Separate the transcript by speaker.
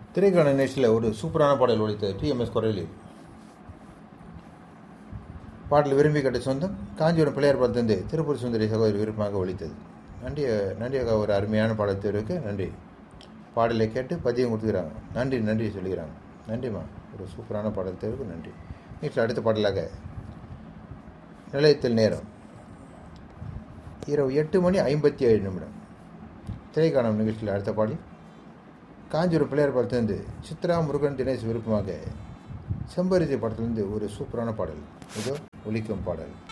Speaker 1: திரைக்கான நிகழ்ச்சியில் ஒரு சூப்பரான பாடல் ஒழித்தது டிஎம்எஸ் குரலில் பாடல் விரும்பி கட்ட சொந்தம் காஞ்சிபுரம் பிள்ளையார் பாலத்திலிருந்து திருப்பூர் சுந்தரி சகோதரி விருப்பமாக ஒழித்தது நன்றி நன்றி அக்கா ஒரு அருமையான பாடல் தேர்வுக்கு நன்றி பாடலை கேட்டு பதியம் கொடுத்துக்கிறாங்க நன்றி நன்றி சொல்லிக்கிறாங்க நன்றிம்மா ஒரு சூப்பரான பாடல் தேர்வுக்கு நன்றி வீட்டில் அடுத்த பாடலாக நிலையத்தில் நேரம் இரவு எட்டு மணி ஐம்பத்தி ஏழு நிமிடம் திரைக்காணம் நிகழ்ச்சியில் அடுத்த பாடல் காஞ்சிபுரம் பிள்ளையார் பாலத்திலிருந்து சித்ரா முருகன் தினேஷ் விருப்பமாக செம்பரிசி படத்திலிருந்து ஒரு சூப்பரான பாடல் இதோ ஒலிக்கும் பாடல்